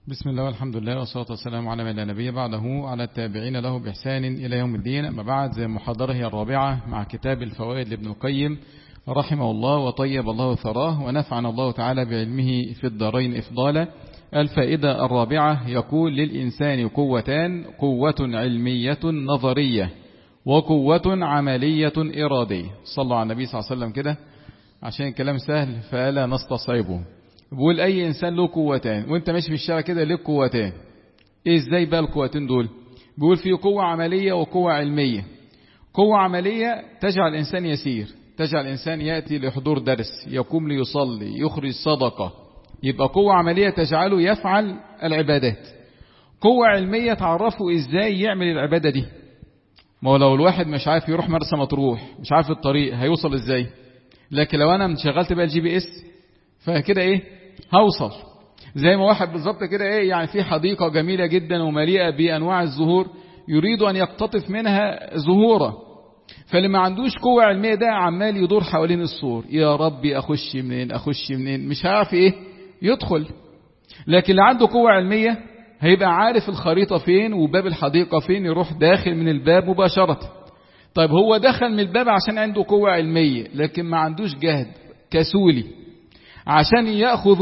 بسم الله والحمد لله والصلاة والسلام على من لا نبي بعده على التابعين له بإحسان إلى يوم الدين أما بعد زي محاضرة هي الرابعة مع كتاب الفوائد لابن القيم رحمه الله وطيب الله ثراه ونفعنا الله تعالى بعلمه في الدارين إفضالا الفائدة الرابعة يقول للإنسان قوتان قوة علمية نظرية وقوة عملية إرادية صلوا على النبي صلى الله عليه وسلم كده عشان الكلام سهل فلا نستصعبه بيقول أي إنسان له قوتان وانت ماشي في الشارع كده ليك قوتان إيه إزاي بقى القوتين دول بيقول في قوة عملية وقوة علمية قوة عملية تجعل الإنسان يسير تجعل الإنسان يأتي لحضور درس يقوم ليصلي يخرج صدقة يبقى قوة عملية تجعله يفعل العبادات قوة علمية تعرفه إزاي يعمل العبادة دي ما هو لو الواحد مش عارف يروح مرسى مطروح مش عارف الطريق هيوصل إزاي لكن لو أنا انشغلت بقى الجي بي اس فكده إيه هوصل زي ما واحد بالظبط كده ايه يعني في حديقة جميلة جدا ومليئة بأنواع الزهور يريد أن يقتطف منها زهورة فاللي ما عندوش قوة علمية ده عمال يدور حوالين السور يا ربي أخش منين أخش منين مش هيعرف إيه يدخل لكن اللي عنده قوة علمية هيبقى عارف الخريطة فين وباب الحديقة فين يروح داخل من الباب مباشرة طيب هو دخل من الباب عشان عنده قوة علمية لكن ما عندوش جهد كسولي عشان يأخذ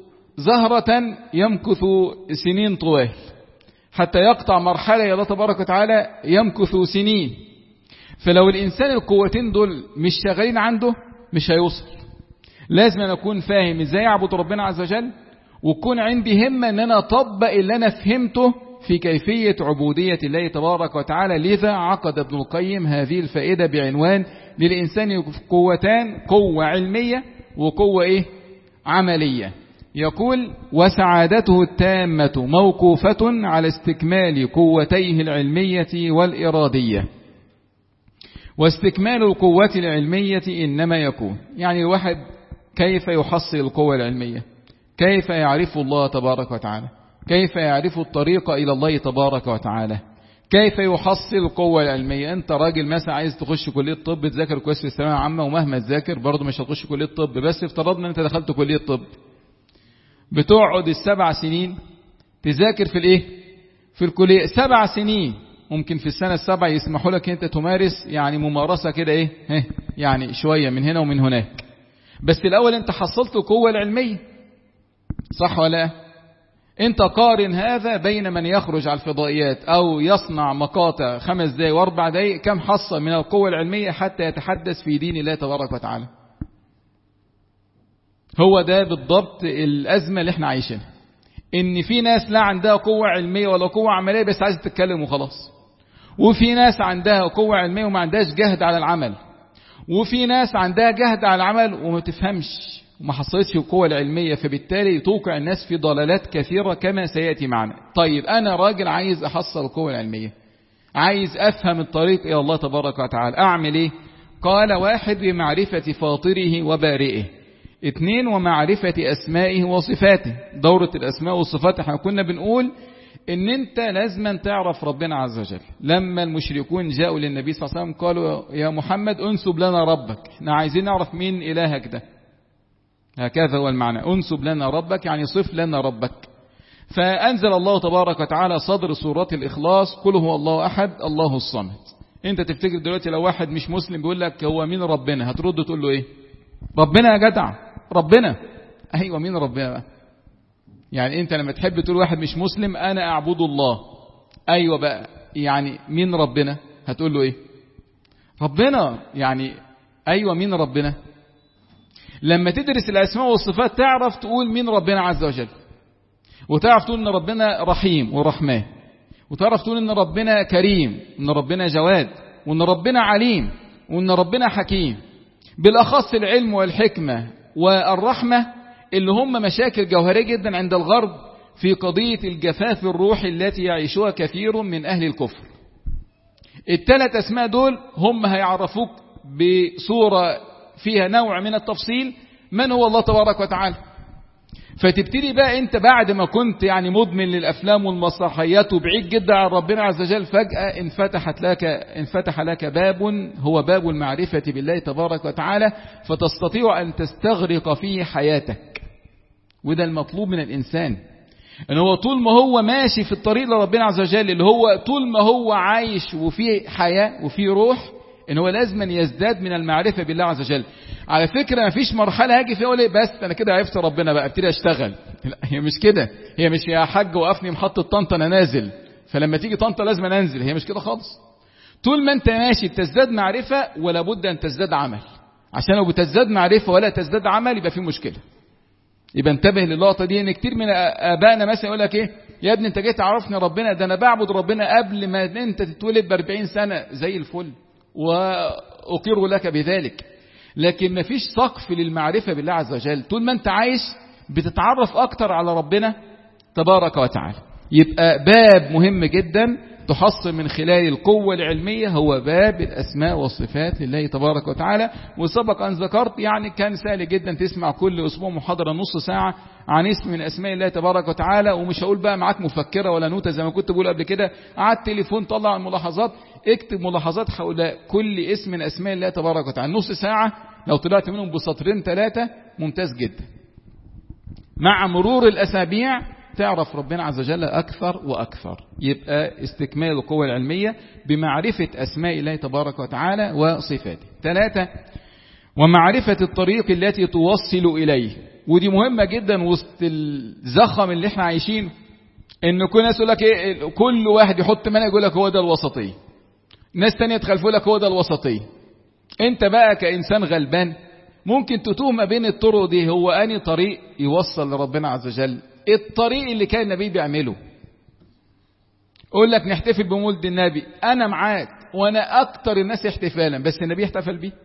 زهرة يمكث سنين طوال حتى يقطع مرحلة يا الله تبارك وتعالى يمكث سنين فلو الإنسان القوتين دول مش شغالين عنده مش هيوصل لازم أن أكون فاهم إزاي أعبد ربنا عز وجل ويكون عندي همة أن أنا أطبق اللي أنا فهمته في كيفية عبودية الله تبارك وتعالى لذا عقد ابن القيم هذه الفائدة بعنوان للإنسان قوتان قوة علمية وقوة إيه عملية يقول وسعادته التامة موقوفة على استكمال قوتيه العلمية والإرادية واستكمال القوة العلمية إنما يكون يعني الواحد كيف يحصل القوة العلمية كيف يعرف الله تبارك وتعالى كيف يعرف الطريق إلى الله تبارك وتعالى كيف يحصل القوة العلمية انت راجل مثلا عايز تخش كلية طب تذاكر كويس في الثانوية العامة ومهما تذاكر برضه مش هتخش كلية طب بس افترضنا ان انت دخلت كلية طب بتقعد السبع سنين تذاكر في الايه في الكلية سبع سنين ممكن في السنة السبع يسمحوا لك انت تمارس يعني ممارسة كده ايه يعني شوية من هنا ومن هناك بس الاول انت حصلت القوة العلمية صح ولا انت قارن هذا بين من يخرج على الفضائيات او يصنع مقاطع خمس دقايق واربع دقايق كم حصل من القوة العلمية حتى يتحدث في دين الله تبارك وتعالى هو ده بالضبط الأزمة اللي احنا عايشينها ان في ناس لا عندها قوة علمية ولا قوة عملية بس عايزة تتكلم وخلاص وفي ناس عندها قوة علمية وما عندهاش جهد على العمل وفي ناس عندها جهد على العمل وما تفهمش وما حصلتش القوة العلمية فبالتالي توقع الناس في ضلالات كثيرة كما سيأتي معنا طيب أنا راجل عايز أحصل القوة العلمية عايز أفهم الطريق إلى الله تبارك وتعالى أعمل إيه قال واحد بمعرفة فاطره وبارئه اثنين ومعرفة أسمائه وصفاته دورة الأسماء والصفات احنا كنا بنقول ان انت لازما تعرف ربنا عز وجل لما المشركون جاءوا للنبي صلى الله عليه وسلم قالوا يا محمد انسب لنا ربك احنا عايزين نعرف مين إلهك ده هكذا هو المعنى انسب لنا ربك يعني صف لنا ربك فأنزل الله تبارك وتعالى صدر سورة الإخلاص قل هو الله أحد الله الصمد انت تفتكر دلوقتي لو واحد مش مسلم بيقول لك هو مين ربنا هترد تقول له ايه ربنا يا جدع ربنا ايوه مين ربنا بقى يعني انت لما تحب تقول واحد مش مسلم انا اعبد الله ايوه بقى يعني مين ربنا هتقول له ايه ربنا يعني ايوه مين ربنا لما تدرس الاسماء والصفات تعرف تقول مين ربنا عز وجل وتعرف تقول ان ربنا رحيم ورحمن وتعرف تقول ان ربنا كريم وان ربنا جواد وان ربنا عليم وان ربنا حكيم بالاخص العلم والحكمه والرحمة اللي هم مشاكل جوهرية جدا عند الغرب في قضية الجفاف الروحي التي يعيشها كثير من أهل الكفر الثلاث أسماء دول هم هيعرفوك بصورة فيها نوع من التفصيل من هو الله تبارك وتعالى فتبتدي بقى انت بعد ما كنت يعني مدمن للافلام والمسرحيات وبعيد جدا عن ربنا عز وجل فجأة انفتحت لك انفتح لك باب هو باب المعرفة بالله تبارك وتعالى فتستطيع ان تستغرق فيه حياتك وده المطلوب من الانسان ان هو طول ما هو ماشي في الطريق لربنا عز وجل اللي هو طول ما هو عايش وفيه حياة وفيه روح ان هو لازما يزداد من المعرفة بالله عز وجل على فكرة ما فيش مرحلة هاجي فيها اقول إيه بس انا كده عرفت ربنا بقى ابتدي اشتغل لا هي مش كده هي مش يا حاج وقفني محطة طنطا انا نازل فلما تيجي طنطا لازم انزل هي مش كده خالص طول ما انت ماشي بتزداد معرفة ولا بد ان تزداد عمل عشان لو بتزداد معرفة ولا تزداد عمل يبقى في مشكلة يبقى انتبه للقطة دي ان كتير من ابائنا مثلا يقول لك ايه يا ابني انت جاي تعرفني ربنا ده انا بعبد ربنا قبل ما انت تتولد ب 40 سنة زي الفل واقر لك بذلك لكن ما فيش سقف للمعرفة بالله عز وجل طول ما انت عايش بتتعرف اكتر على ربنا تبارك وتعالى يبقى باب مهم جدا تحصل من خلال القوة العلمية هو باب الأسماء والصفات لله تبارك وتعالى وسبق أن ذكرت يعني كان سهل جدا تسمع كل أسبوع محاضرة نص ساعة عن اسم من أسماء الله تبارك وتعالى ومش هقول بقى معاك مفكرة ولا نوتة زي ما كنت بقول قبل كده على التليفون طلع الملاحظات اكتب ملاحظات حول كل اسم من أسماء الله تبارك وتعالى نص ساعة لو طلعت منهم بسطرين ثلاثة ممتاز جدا مع مرور الأسابيع تعرف ربنا عز وجل أكثر وأكثر يبقى استكمال القوة العلمية بمعرفة أسماء الله تبارك وتعالى وصفاته ثلاثة ومعرفة الطريق التي توصل إليه ودي مهمة جدا وسط الزخم اللي احنا عايشين ان كل ناس يقول لك ايه كل واحد يحط منهج يقول لك هو ده الوسطية ناس تانية تخلفوا لك هو ده الوسطية انت بقى كإنسان غلبان ممكن تتوه ما بين الطرق دي هو أني طريق يوصل لربنا عز وجل الطريق اللي كان النبي بيعمله اقول لك نحتفل بمولد النبي انا معاك وانا اكتر الناس احتفالا بس النبي احتفل بيه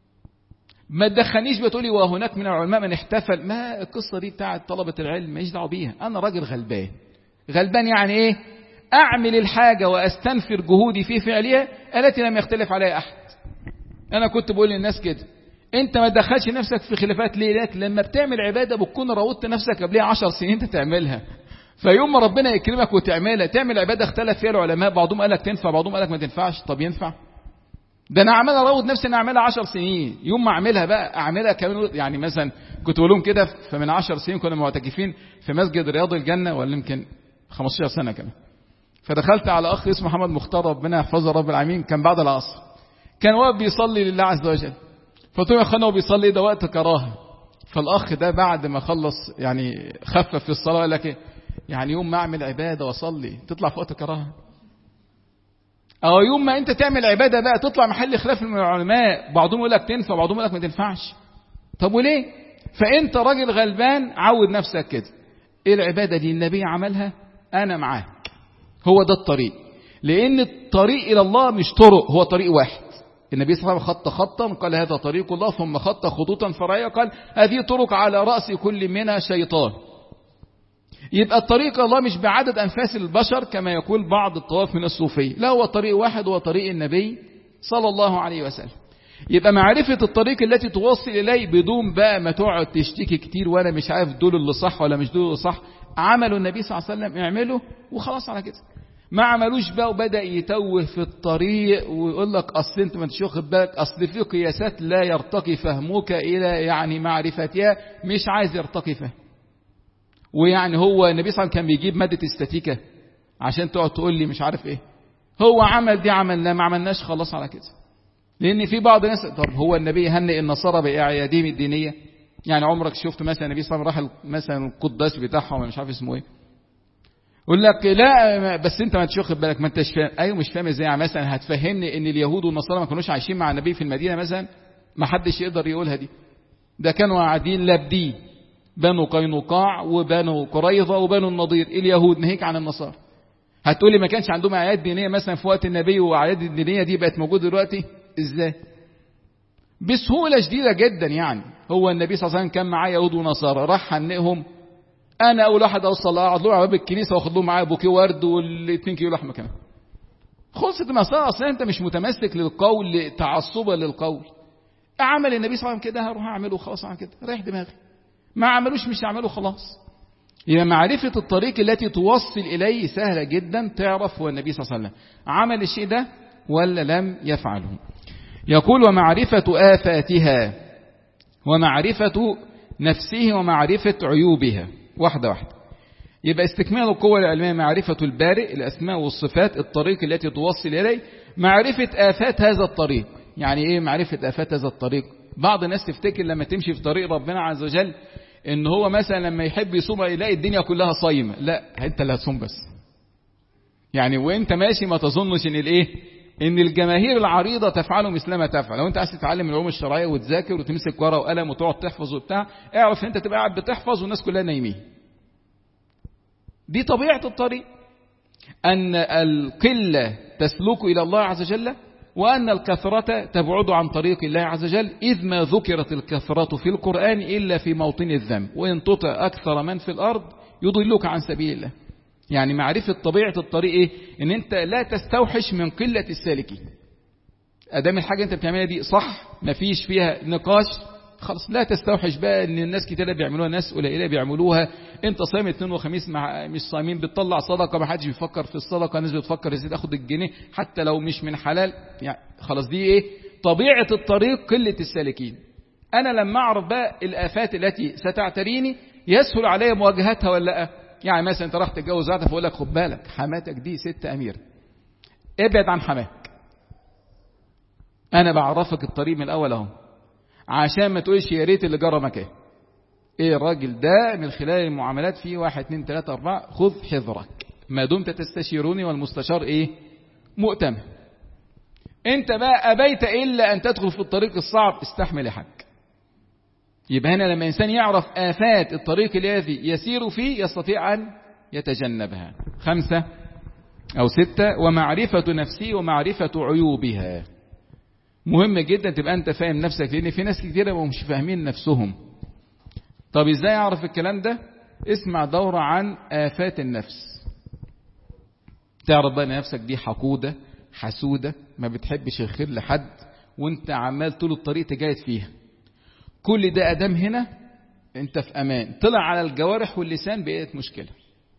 ما تدخلنيش بتقولي وهناك من العلماء من احتفل ما القصة دي بتاعت طلبة العلم ماليش دعوه بيها انا راجل غلبان غلبان يعني ايه اعمل الحاجة واستنفر جهودي في فعلها التي لم يختلف عليها احد انا كنت بقول للناس كده انت ما تدخلش نفسك في خلافات ليه لك لما بتعمل عبادة بتكون راودت نفسك قبلها عشر سنين انت تعملها فيوم ما ربنا يكرمك وتعملها تعمل عبادة اختلف فيها العلماء بعضهم قال لك تنفع بعضهم قال لك ما تنفعش طب ينفع ده انا عمال اراود نفسي ان اعملها 10 سنين يوم ما اعملها بقى اعملها كمان يعني مثلا كنت بقول لهم كده فمن 10 سنين كنا معتكفين في مسجد رياض الجنه ولا يمكن 15 سنه كمان فدخلت على اخ اسمه محمد مختار ربنا يحفظه رب العالمين كان بعد العصر كان واقف بيصلي لله عز وجل فقلت له يا اخوانا هو بيصلي ده وقت كراهه فالاخ ده بعد ما خلص يعني خفف في الصلاه قال لك ايه يعني يوم ما اعمل عباده واصلي تطلع في وقت كراهه او يوم ما انت تعمل عباده بقى تطلع محل خلاف من العلماء بعضهم يقول لك تنفع بعضهم يقول لك ما تنفعش طب وليه فانت راجل غلبان عود نفسك كده ايه العباده دي النبي عملها انا معاك هو ده الطريق لان الطريق الى الله مش طرق هو طريق واحد النبي صلى الله عليه وسلم خط خطا قال هذا طريق الله ثم خط خطوطا فرعية قال هذه طرق على رأس كل منها شيطان يبقى الطريق الله مش بعدد أنفاس البشر كما يقول بعض الطواف من الصوفية لا هو طريق واحد هو طريق النبي صلى الله عليه وسلم يبقى معرفة الطريق التي توصل إليه بدون بقى ما تقعد تشتكي كتير وأنا مش عارف دول اللي صح ولا مش دول اللي صح عملوا النبي صلى الله عليه وسلم اعمله وخلاص على كده ما عملوش بقى وبدأ يتوه في الطريق ويقول لك أصل أنت ما انتش واخد بالك أصل في قياسات لا يرتقي فهمك إلى يعني معرفتها مش عايز يرتقي فهم ويعني هو النبي صلى الله عليه وسلم كان بيجيب مادة استاتيكا عشان تقعد تقول لي مش عارف ايه هو عمل دي عمل لا ما عملناش خلاص على كده لان في بعض الناس طب هو النبي هنئ النصارى باعيادهم الدينيه يعني عمرك شفت مثلا النبي صلى الله عليه وسلم راح مثلا القداس بتاعهم مش عارف اسمه ايه يقول لك لا بس انت ما انتش واخد بالك ما انتش فاهم ايوه مش فاهم ازاي يعني مثلا هتفهمني ان اليهود والنصارى ما كانوش عايشين مع النبي في المدينه مثلا ما حدش يقدر يقولها دي ده كانوا قاعدين لابدين بنو قينقاع وبنو قريظه وبنو النضير اليهود ناهيك عن النصارى هتقولي ما كانش عندهم اعياد دينيه مثلا في وقت النبي واعياد الدينيه دي بقت موجوده دلوقتي ازاي بسهوله شديده جدا يعني هو النبي صلى الله عليه وسلم كان معاه يهود ونصارى راح هنئهم انا اول واحد اوصل اقعد له على باب الكنيسه واخد لهم معايا بوكيه ورد وال2 كيلو لحمه كمان خلصت المسألة اصلا انت مش متمسك للقول تعصبا للقول عمل النبي صلى الله عليه وسلم كده هروح اعمله خلاص على كده ريح دماغي ما عملوش مش هعمله خلاص يبقى معرفة الطريق التي توصل إليه سهلة جدا تعرف هو النبي صلى الله عليه وسلم عمل الشيء ده ولا لم يفعله يقول ومعرفة آفاتها ومعرفة نفسه ومعرفة عيوبها واحدة واحدة يبقى استكمال القوة العلمية معرفة البارئ الأسماء والصفات الطريق التي توصل إليه معرفة آفات هذا الطريق يعني إيه معرفة آفات هذا الطريق بعض الناس تفتكر لما تمشي في طريق ربنا عز وجل ان هو مثلا لما يحب يصوم يلاقي الدنيا كلها صايمة لا انت اللي هتصوم بس يعني وانت ماشي ما تظنش ان الايه ان الجماهير العريضة تفعل مثل ما تفعل لو انت عايز تتعلم العلوم الشرعية وتذاكر وتمسك ورقه وقلم وتقعد تحفظ وبتاع اعرف انت تبقى قاعد بتحفظ والناس كلها نايمين دي طبيعة الطريق أن القلة تسلك إلى الله عز وجل وأن الكثرة تبعد عن طريق الله عز وجل إذ ما ذكرت الكثرة في القرآن إلا في موطن الذنب وإن تطع أكثر من في الأرض يضلك عن سبيل الله يعني معرفة طبيعة الطريق إيه إن أنت لا تستوحش من قلة السالكين أدام الحاجة أنت بتعملها دي صح مفيش فيها نقاش خلاص لا تستوحش بقى ان الناس كتير بيعملوها ناس قليله بيعملوها انت صايم اثنين وخميس مع مش صايمين بتطلع صدقه ما حدش بيفكر في الصدقه الناس بتفكر ازاي تاخد الجنيه حتى لو مش من حلال يعني خلاص دي ايه طبيعه الطريق قله السالكين انا لما اعرف بقى الافات التي ستعتريني يسهل علي مواجهتها ولا لا يعني مثلا انت راح تتجوز واحده فاقول لك خد بالك حماتك دي ست امير ابعد عن حماك انا بعرفك الطريق من الاول اهو عشان ما تقولش يا ريت اللي جرى مكان ايه الراجل ده من خلال المعاملات فيه واحد اتنين تلاتة اربعة خذ حذرك ما دمت تستشيروني والمستشار ايه مؤتمن انت بقى ابيت الا ان تدخل في الطريق الصعب استحمل يا حاج يبقى هنا لما انسان يعرف افات الطريق الذي يسير فيه يستطيع ان يتجنبها خمسة او ستة ومعرفة نفسه ومعرفة عيوبها مهم جدا تبقى انت فاهم نفسك لان في ناس كتيره مش فاهمين نفسهم طب ازاي اعرف الكلام ده اسمع دورة عن آفات النفس تعرف بقى نفسك دي حقودة حسودة ما بتحبش الخير لحد وانت عمال طول الطريق تجاهد فيها كل ده ادام هنا انت في امان طلع على الجوارح واللسان بقيت مشكلة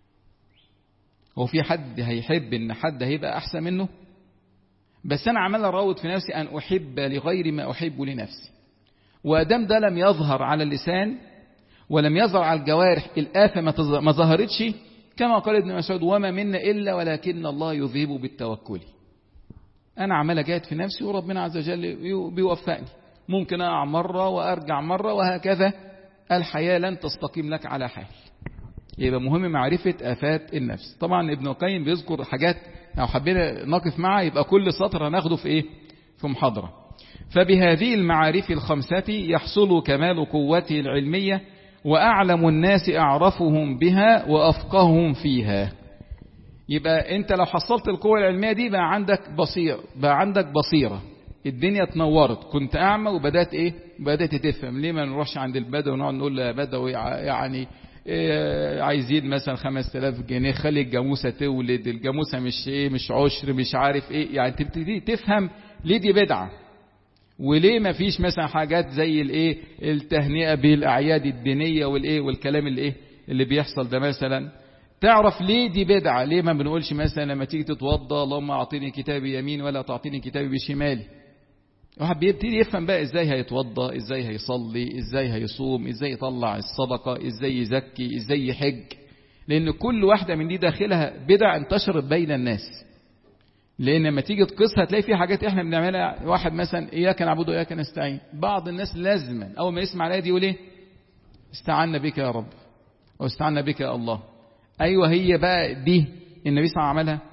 هو في حد هيحب ان حد هيبقى احسن منه بس أنا عمال أراود في نفسي أن أحب لغير ما أحب لنفسي وأدام ده لم يظهر على اللسان ولم يظهر على الجوارح الآفة ما ظهرتش كما قال ابن مسعود وما منا إلا ولكن الله يذهب بالتوكل أنا عمال أجاهد في نفسي وربنا عز وجل بيوفقني ممكن أقع مرة وأرجع مرة وهكذا الحياة لن تستقيم لك على حال يبقى مهم معرفة آفات النفس طبعا ابن القيم بيذكر حاجات لو حبينا نقف معها يبقى كل سطر هناخده في ايه في محاضرة فبهذه المعارف الخمسة يحصل كمال قوته العلمية وأعلم الناس أعرفهم بها وأفقههم فيها يبقى انت لو حصلت القوة العلمية دي بقى عندك بصير بقى عندك بصيرة الدنيا اتنورت كنت أعمى وبدأت ايه بدأت تفهم ليه ما نروحش عند البدوي ونقعد نقول يا بدوي يعني إيه عايزين مثلا 5000 جنيه خلي الجاموسة تولد الجاموسة مش ايه مش عشر مش عارف ايه يعني تبتدي تفهم ليه دي بدعة وليه ما فيش مثلا حاجات زي الايه التهنئة بالاعياد الدينية والايه والكلام الايه اللي بيحصل ده مثلا تعرف ليه دي بدعة ليه ما بنقولش مثلا لما تيجي تتوضى اللهم اعطيني كتابي يمين ولا تعطيني كتابي بشمالي واحد بيبتدي يفهم بقى ازاي هيتوضى ازاي هيصلي ازاي هيصوم ازاي يطلع الصدقة ازاي يزكي ازاي يحج لان كل واحدة من دي داخلها بدع انتشرت بين الناس لان لما تيجي تقيسها تلاقي في حاجات احنا بنعملها واحد مثلا اياك نعبد واياك نستعين بعض الناس لازما اول ما يسمع الايه دي يقول ايه استعنا بك يا رب واستعنا بك يا الله ايوه هي بقى دي النبي صلى الله عليه وسلم عملها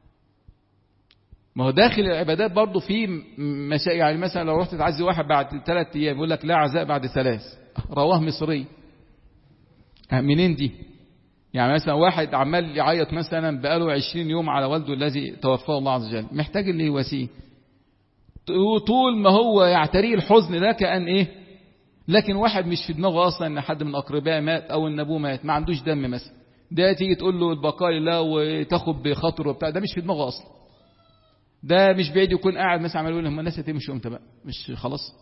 ما هو داخل العبادات برضه في مشا... يعني مثلا لو رحت تعزي واحد بعد ثلاث ايام يقول لك لا عزاء بعد ثلاث رواه مصري منين دي يعني مثلا واحد عمال يعيط مثلا بقاله 20 يوم على والده الذي توفاه الله عز وجل محتاج اللي يواسيه طول ما هو يعتريه الحزن ده كأن ايه لكن واحد مش في دماغه اصلا ان حد من اقربائه مات او ان ابوه مات ما عندوش دم مثلا ده تيجي تقول له البقاء لله وتاخد بخاطره وبتاع ده مش في دماغه اصلا ده مش بعيد يكون قاعد مثلا عمال يقول هم الناس هتمشوا امتى بقى مش خلاص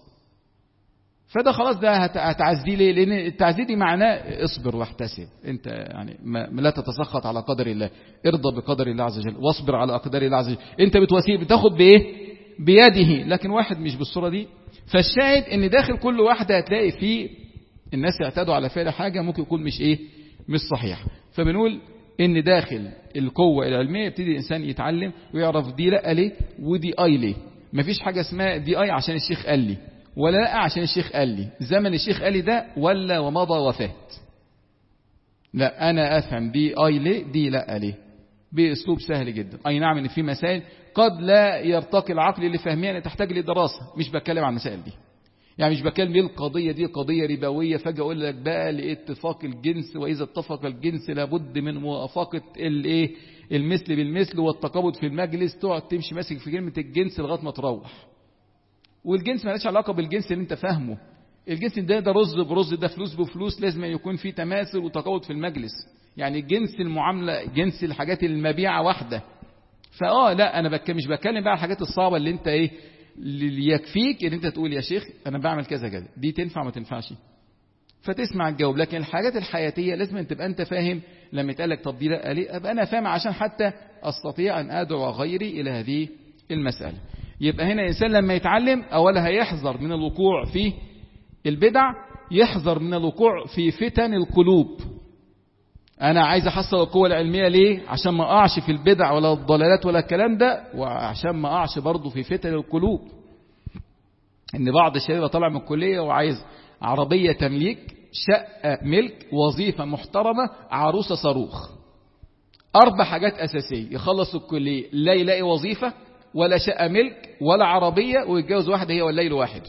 فده خلاص ده هتعزيه ليه لان التعزيه دي معناه اصبر واحتسب انت يعني ما لا تتسخط على قدر الله ارضى بقدر الله عز وجل واصبر على اقدار الله عز وجل انت بتواسيه بتاخد بايه بيده لكن واحد مش بالصوره دي فالشاهد ان داخل كل واحده هتلاقي فيه الناس اعتادوا على فعل حاجه ممكن يكون مش ايه مش صحيحة فبنقول ان داخل القوة العلمية يبتدي الانسان يتعلم ويعرف دي لا ليه ودي اي ليه مفيش حاجة اسمها دي اي عشان الشيخ قال لي ولا لا عشان الشيخ قال لي زمن الشيخ قال لي ده ولا ومضى وفات لا انا افهم دي اي ليه دي لا ليه باسلوب سهل جدا اي نعم ان في مسائل قد لا يرتقي العقل لفهمها ان تحتاج لدراسة مش بتكلم عن المسائل دي يعني مش بكلم القضية دي قضية ربوية فجأة أقول لك بقى لاتفاق الجنس وإذا اتفق الجنس لابد من موافقة الايه المثل بالمثل والتقابض في المجلس تقعد تمشي ماسك في كلمة الجنس لغاية ما تروح والجنس مالهاش علاقة بالجنس اللي انت فاهمه الجنس ده ده رز برز ده فلوس بفلوس لازم يكون في تماثل وتقابض في المجلس يعني جنس المعاملة جنس الحاجات المبيعة واحدة فاه لا انا بك مش بتكلم بقى على الحاجات الصعبة اللي انت ايه اللي يكفيك ان انت تقول يا شيخ انا بعمل كذا كذا دي تنفع ما تنفعش فتسمع الجواب لكن الحاجات الحياتية لازم أن تبقى انت فاهم لما يتقال لك طب دي لا ليه ابقى انا فاهم عشان حتى استطيع ان ادعو غيري الى هذه المسألة يبقى هنا الانسان لما يتعلم اولا هيحذر من الوقوع في البدع يحذر من الوقوع في فتن القلوب انا عايز احصل القوة العلمية ليه عشان ما اقعش في البدع ولا الضلالات ولا الكلام ده وعشان ما اقعش برضه في فتن القلوب ان بعض الشباب طالع من الكلية وعايز عربية تمليك شقة ملك وظيفة محترمة عروسة صاروخ اربع حاجات اساسية يخلص الكلية لا يلاقي وظيفة ولا شقة ملك ولا عربية ويتجوز واحدة هي والليل واحد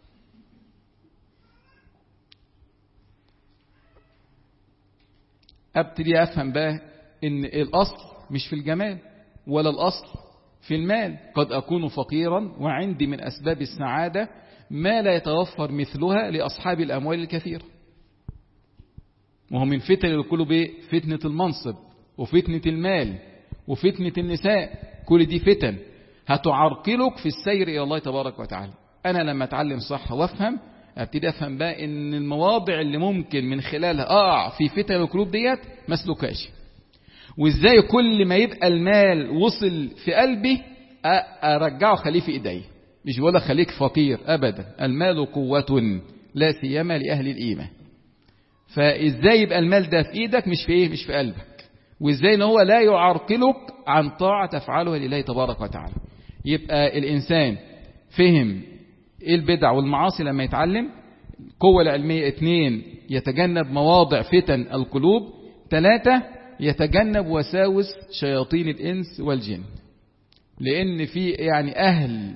ابتدي افهم بقى ان الاصل مش في الجمال ولا الاصل في المال قد اكون فقيرا وعندي من اسباب السعادة ما لا يتوفر مثلها لاصحاب الاموال الكثيرة وهو من فتن القلوب ايه فتنة المنصب وفتنة المال وفتنة النساء كل دي فتن هتعرقلك في السير الى الله تبارك وتعالى انا لما اتعلم صح وافهم ابتدي افهم بقى ان المواضع اللي ممكن من خلالها اقع في فتن القلوب ديت مسلوكاش وازاي كل ما يبقى المال وصل في قلبي ارجعه خليه في ايدي مش بقول لك خليك فقير ابدا المال قوة لا سيما لاهل الايمان فازاي يبقى المال ده في ايدك مش في ايه مش في قلبك وازاي ان هو لا يعرقلك عن طاعة تفعلها لله تبارك وتعالى يبقى الانسان فهم ايه البدع والمعاصي لما يتعلم القوة العلمية اثنين يتجنب مواضع فتن القلوب ثلاثة يتجنب وساوس شياطين الإنس والجن لأن في يعني أهل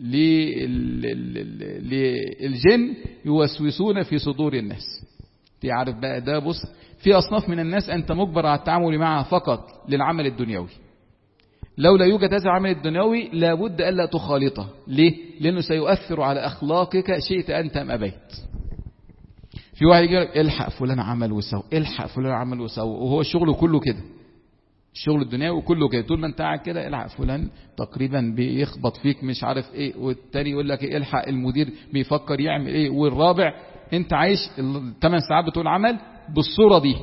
للجن يوسوسون في صدور الناس تعرف بقى ده بص في أصناف من الناس أنت مجبر على التعامل معها فقط للعمل الدنيوي لو لا يوجد هذا العمل الدنيوي لابد ألا تخالطه ليه؟ لأنه سيؤثر على أخلاقك شئت أنت أم أبيت في واحد يقول الحق فلان عمل وسوى الحق فلان عمل وسوى وهو الشغل كله كده الشغل الدنيوي كله كده طول ما انت قاعد كده الحق فلان تقريبا بيخبط فيك مش عارف ايه والتاني يقول لك ايه الحق المدير بيفكر يعمل ايه والرابع انت عايش الثمان ساعات بتوع العمل بالصورة دي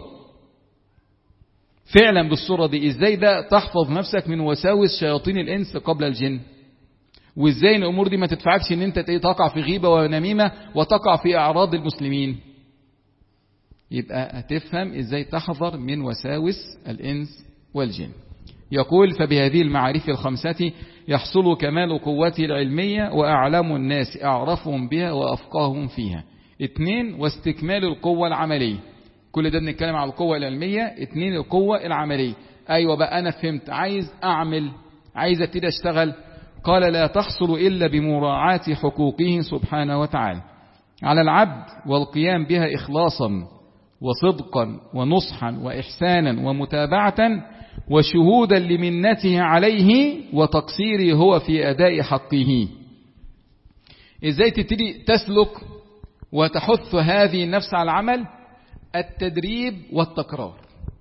فعلا بالصورة دي ازاي ده تحفظ نفسك من وساوس شياطين الانس قبل الجن وازاي الامور دي ما تدفعكش ان انت تقع في غيبة ونميمة وتقع في اعراض المسلمين يبقى هتفهم ازاي تحذر من وساوس الانس والجن يقول فبهذه المعارف الخمسة يحصل كمال قوته العلمية وأعلم الناس أعرفهم بها وأفقاهم فيها اثنين واستكمال القوة العملية كل ده بنتكلم على القوة العلمية اثنين القوة العملية أيوة بقى أنا فهمت عايز أعمل عايز ابتدي أشتغل قال لا تحصل إلا بمراعاة حقوقه سبحانه وتعالى على العبد والقيام بها إخلاصا وصدقا ونصحا وإحسانا ومتابعة وشهودا لمنته عليه وتقصيره هو في أداء حقه إزاي تبتدي تسلك وتحث هذه النفس على العمل التدريب والتكرار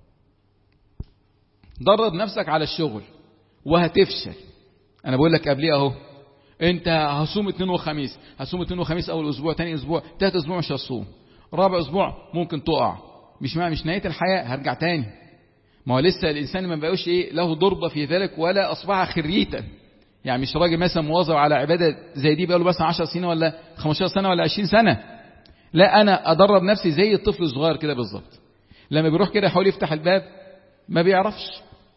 درب نفسك على الشغل وهتفشل انا بقول لك قبليه اهو انت هصوم اثنين وخميس هصوم اثنين وخميس اول اسبوع ثاني اسبوع ثالث اسبوع مش هصوم رابع اسبوع ممكن تقع مش ما مش نهايه الحياه هرجع تاني ما هو لسه الانسان ما بقاش ايه له ضربه في ذلك ولا اصبح خريتا يعني مش راجل مثلا مواظب على عباده زي دي بقاله مثلا 10 سنين ولا 15 سنه ولا 20 سنه لا انا ادرب نفسي زي الطفل الصغير كده بالظبط لما بيروح كده يحاول يفتح الباب ما بيعرفش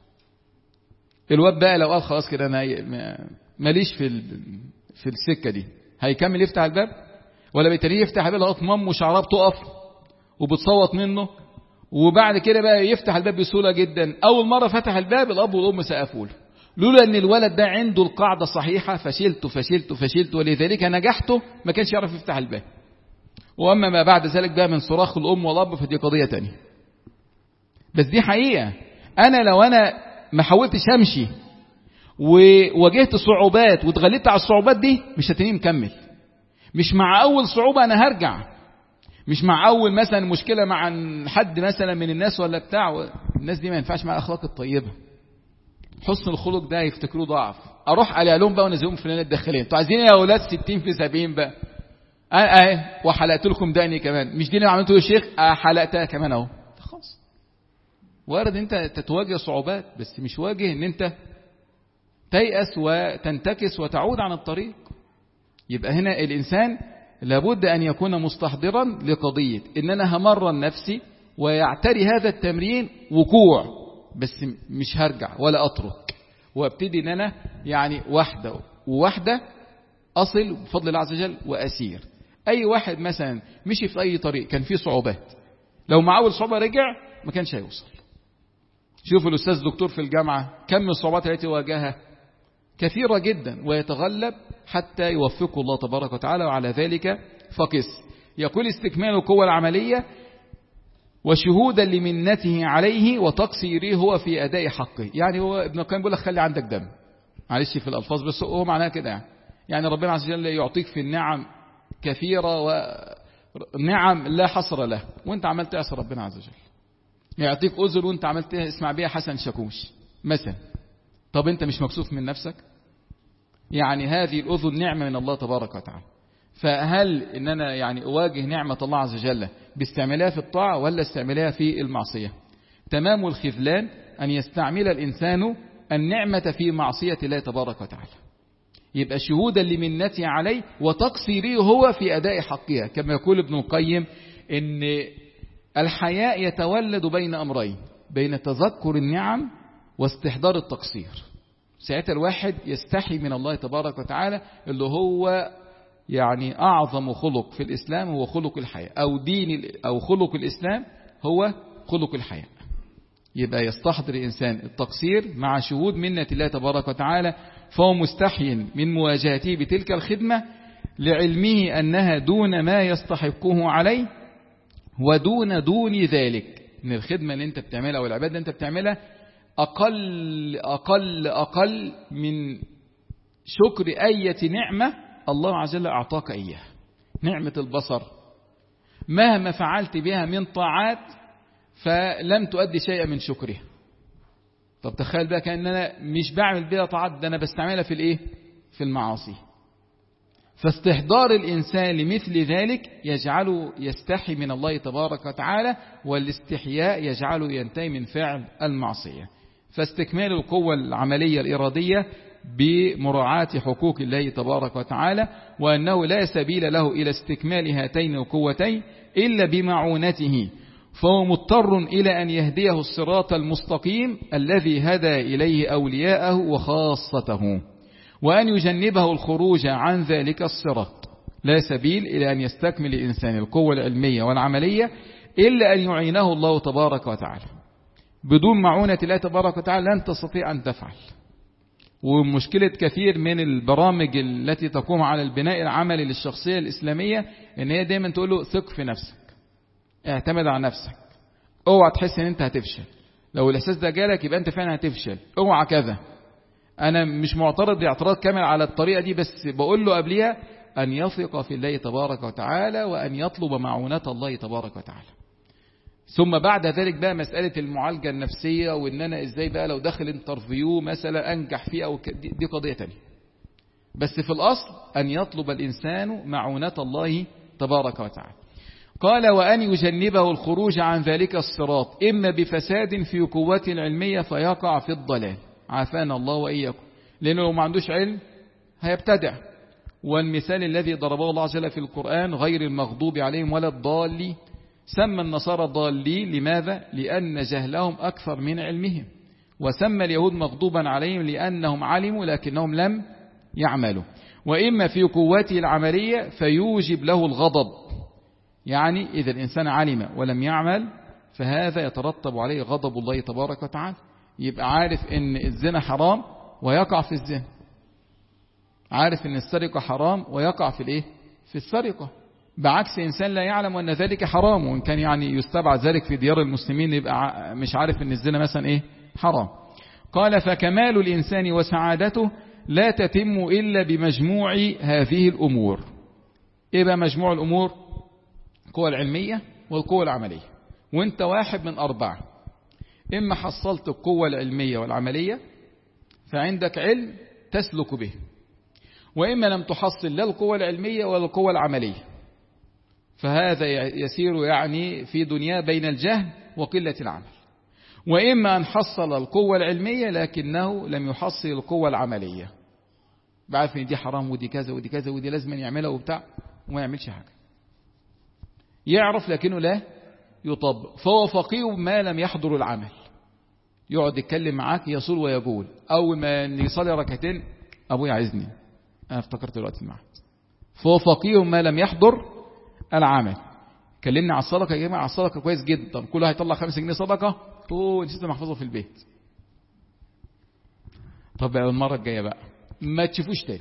الواد بقى لو قال خلاص كده انا ماليش في في السكه دي هيكمل يفتح الباب ولا بيتريه يفتح الباب لغايه مامه شعرها بتقف وبتصوت منه وبعد كده بقى يفتح الباب بسهوله جدا اول مره فتح الباب الاب والام سقفوا له لولا ان الولد ده عنده القاعده صحيحه فشلته فشلته فشلته ولذلك نجحته ما كانش يعرف يفتح الباب واما ما بعد ذلك بقى من صراخ الام والاب فدي قضيه تانية بس دي حقيقه انا لو انا ما حاولتش امشي وواجهت صعوبات واتغلبت على الصعوبات دي مش هتني مكمل مش مع اول صعوبه انا هرجع مش مع اول مثلا مشكله مع حد مثلا من الناس ولا بتاع الناس دي ما ينفعش مع الاخلاق الطيبه حسن الخلق ده يفتكروه ضعف اروح على لهم بقى ونزلهم في الداخليه انتوا عايزين يا اولاد 60 في 70 بقى اه اه وحلقت لكم دقني كمان مش دي اللي عملته يا شيخ اه حلقتها كمان اهو خلاص وارد انت تتواجه صعوبات بس مش واجه ان انت تيأس وتنتكس وتعود عن الطريق يبقى هنا الانسان لابد ان يكون مستحضرا لقضيه ان انا همرن نفسي ويعتري هذا التمرين وقوع بس مش هرجع ولا اترك وابتدي ان انا يعني واحده وواحده اصل بفضل الله عز وجل واسير اي واحد مثلا مشي في اي طريق كان فيه صعوبات لو مع اول صعوبه رجع ما كانش هيوصل شوفوا الاستاذ دكتور في الجامعه كم من الصعوبات التي واجهها كثيره جدا ويتغلب حتى يوفقه الله تبارك وتعالى وعلى ذلك فقس يقول استكمال القوة العملية وشهودا لمنته عليه وتقصيره هو في أداء حقه يعني هو ابن القيم بيقول لك خلي عندك دم معلش في الألفاظ بس هو معناها كده يعني يعني ربنا عز وجل يعطيك في النعم كثيرة ونعم لا حصر له وانت عملت تعصي ربنا عز وجل يعطيك أذن وانت عملت تسمع بيها حسن شاكوش مثلا طب انت مش مكسوف من نفسك يعني هذه الأذن نعمة من الله تبارك وتعالى فهل ان انا يعني اواجه نعمة الله عز وجل باستعمالها في الطاعة ولا استعمالها في المعصية تمام الخذلان ان يستعمل الانسان النعمة في معصية الله تبارك وتعالى يبقى شهودا لمنته عليه وتقصيره هو في اداء حقها كما يقول ابن القيم ان الحياء يتولد بين امرين بين تذكر النعم واستحضار التقصير ساعتها الواحد يستحي من الله تبارك وتعالى اللي هو يعني أعظم خلق في الإسلام هو خلق الحياة أو دين أو خلق الإسلام هو خلق الحياة يبقى يستحضر الإنسان التقصير مع شهود منة الله تبارك وتعالى فهو مستحي من مواجهته بتلك الخدمة لعلمه أنها دون ما يستحقه عليه ودون دون ذلك إن الخدمة اللي أنت بتعملها أو العبادة اللي أنت بتعملها أقل أقل أقل من شكر أية نعمة الله عز وجل أعطاك إياها نعمة البصر مهما فعلت بها من طاعات فلم تؤدي شيئا من شكرها طب تخيل بقى كأن أنا مش بعمل بها طاعات ده أنا بستعملها في الإيه في المعاصي فاستحضار الإنسان لمثل ذلك يجعله يستحي من الله تبارك وتعالى والاستحياء يجعله ينتهي من فعل المعصية فاستكمال القوة العملية الإرادية بمراعاة حقوق الله تبارك وتعالى وأنه لا سبيل له إلى استكمال هاتين القوتين إلا بمعونته فهو مضطر إلى أن يهديه الصراط المستقيم الذي هدى إليه أولياءه وخاصته وأن يجنبه الخروج عن ذلك الصراط لا سبيل إلى أن يستكمل الإنسان القوة العلمية والعملية إلا أن يعينه الله تبارك وتعالى بدون معونة الله تبارك وتعالى لن تستطيع أن تفعل ومشكلة كثير من البرامج التي تقوم على البناء العملي للشخصية الإسلامية إن هي دايما تقول له ثق في نفسك اعتمد على نفسك اوعى تحس ان انت هتفشل لو الاحساس ده جالك يبقى انت فعلا هتفشل اوعى كذا انا مش معترض باعتراض كامل على الطريقة دي بس بقول له قبلها ان يثق في الله تبارك وتعالى وان يطلب معونة الله تبارك وتعالى ثم بعد ذلك بقى مسألة المعالجة النفسية وإن أنا إزاي بقى لو داخل انترفيو مثلا أنجح فيه أو دي قضية تانية بس في الأصل أن يطلب الإنسان معونة الله تبارك وتعالى قال وأن يجنبه الخروج عن ذلك الصراط إما بفساد في قوته العلمية فيقع في الضلال عافانا الله وإياكم لأنه لو ما عندوش علم هيبتدع والمثال الذي ضربه الله عز وجل في القرآن غير المغضوب عليهم ولا الضالين سمى النصارى ضالين لماذا؟ لأن جهلهم أكثر من علمهم وسمى اليهود مغضوبا عليهم لأنهم علموا لكنهم لم يعملوا وإما في قوته العملية فيوجب له الغضب يعني إذا الإنسان علم ولم يعمل فهذا يترتب عليه غضب الله تبارك وتعالى يبقى عارف ان الزنا حرام ويقع في الزنا عارف ان السرقة حرام ويقع في الايه في السرقة بعكس إنسان لا يعلم أن ذلك حرام وإن كان يعني يستبعد ذلك في ديار المسلمين يبقى مش عارف أن الزنا مثلا إيه حرام قال فكمال الإنسان وسعادته لا تتم إلا بمجموع هذه الأمور إيه بقى مجموع الأمور القوة العلمية والقوة العملية وانت واحد من أربعة إما حصلت القوة العلمية والعملية فعندك علم تسلك به وإما لم تحصل لا القوة العلمية ولا القوة العملية فهذا يسير يعني في دنيا بين الجهل وقلة العمل وإما أن حصل القوة العلمية لكنه لم يحصل القوة العملية بعرف ان دي حرام ودي كذا ودي كذا ودي لازم يعملها وبتاع وما يعملش حاجة يعرف لكنه لا يطبق فهو فقيه ما لم يحضر العمل يقعد يتكلم معاك يصول ويقول أول ما يصلي ركعتين أبويا عايزني أنا افتكرت الوقت المعهد فهو فقيه ما لم يحضر العمل كلمني على الصدقة يا جماعة على الصدقة كويس جدا كله هيطلع خمس جنيه صدقة اوه نسيت محفظه في البيت طب بقى المرة الجاية بقى ما تشوفوش تاني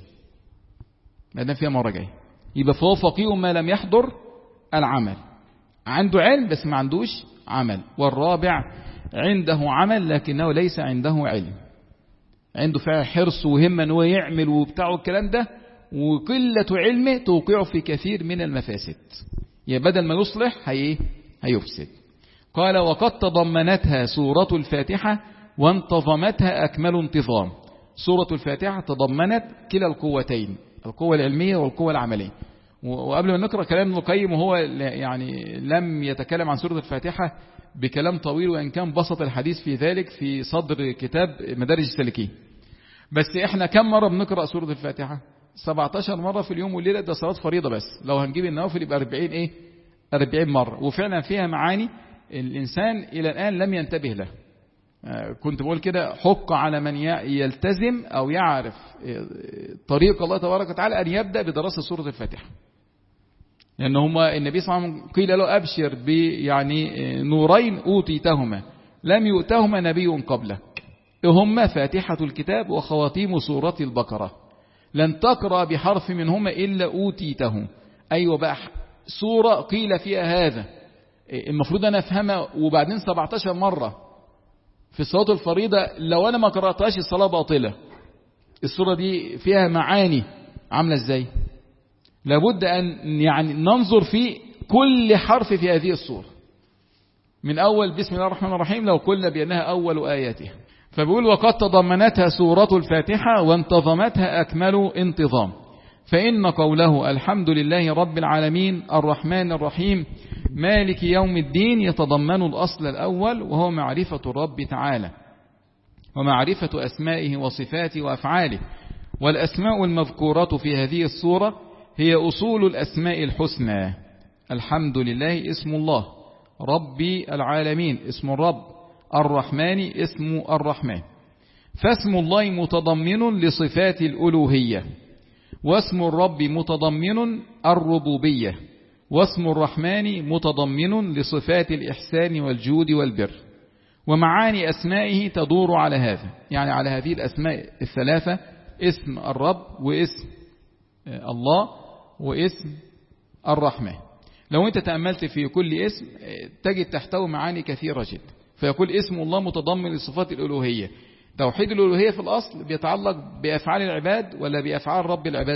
ما دام فيها مرة جاية يبقى فهو فقيه ما لم يحضر العمل عنده علم بس ما عندوش عمل والرابع عنده عمل لكنه ليس عنده علم عنده فعلا حرص وهمة ان هو يعمل وبتاع الكلام ده وقلة علمه توقعه في كثير من المفاسد يبقى بدل ما يصلح هي هيفسد قال وقد تضمنتها سورة الفاتحة وانتظمتها أكمل انتظام سورة الفاتحة تضمنت كلا القوتين القوة العلمية والقوة العملية وقبل ما نقرأ كلام ابن القيم وهو يعني لم يتكلم عن سورة الفاتحة بكلام طويل وإن كان بسط الحديث في ذلك في صدر كتاب مدارج السالكين بس احنا كم مرة بنقرأ سورة الفاتحة 17 مرة في اليوم والليلة ده صلاة فريضة بس لو هنجيب النوافل يبقى 40 ايه 40 مرة وفعلا فيها معاني الإنسان إلى الآن لم ينتبه له كنت بقول كده حق على من يلتزم أو يعرف طريق الله تبارك وتعالى أن يبدأ بدراسة سورة الفاتحة لأن هما النبي صلى الله عليه وسلم قيل له أبشر يعني نورين أوتيتهما لم يؤتهما نبي قبلك هما فاتحة الكتاب وخواتيم سورة البقرة لن تقرأ بحرف منهما إلا أوتيته أيوة بقى سورة قيل فيها هذا المفروض أنا أفهمها وبعدين 17 مرة في صلاة الفريضة لو أنا ما قرأتهاش الصلاة باطلة السورة دي فيها معاني عاملة ازاي لابد أن يعني ننظر في كل حرف في هذه السورة من أول بسم الله الرحمن الرحيم لو قلنا بأنها أول آياتها فبيقول وقد تضمنتها سورة الفاتحة وانتظمتها أكمل انتظام فإن قوله الحمد لله رب العالمين الرحمن الرحيم مالك يوم الدين يتضمن الأصل الأول وهو معرفة الرب تعالى ومعرفة أسمائه وصفاته وأفعاله والأسماء المذكورة في هذه الصورة هي أصول الأسماء الحسنى الحمد لله اسم الله ربي العالمين اسم الرب الرحمن اسم الرحمن فاسم الله متضمن لصفات الألوهية واسم الرب متضمن الربوبية واسم الرحمن متضمن لصفات الإحسان والجود والبر ومعاني أسمائه تدور على هذا يعني على هذه الأسماء الثلاثة اسم الرب واسم الله واسم الرحمن لو أنت تأملت في كل اسم تجد تحتوي معاني كثيرة جدا فيقول اسم الله متضمن لصفات الألوهية توحيد الألوهية في الأصل بيتعلق بأفعال العباد ولا بأفعال رب العباد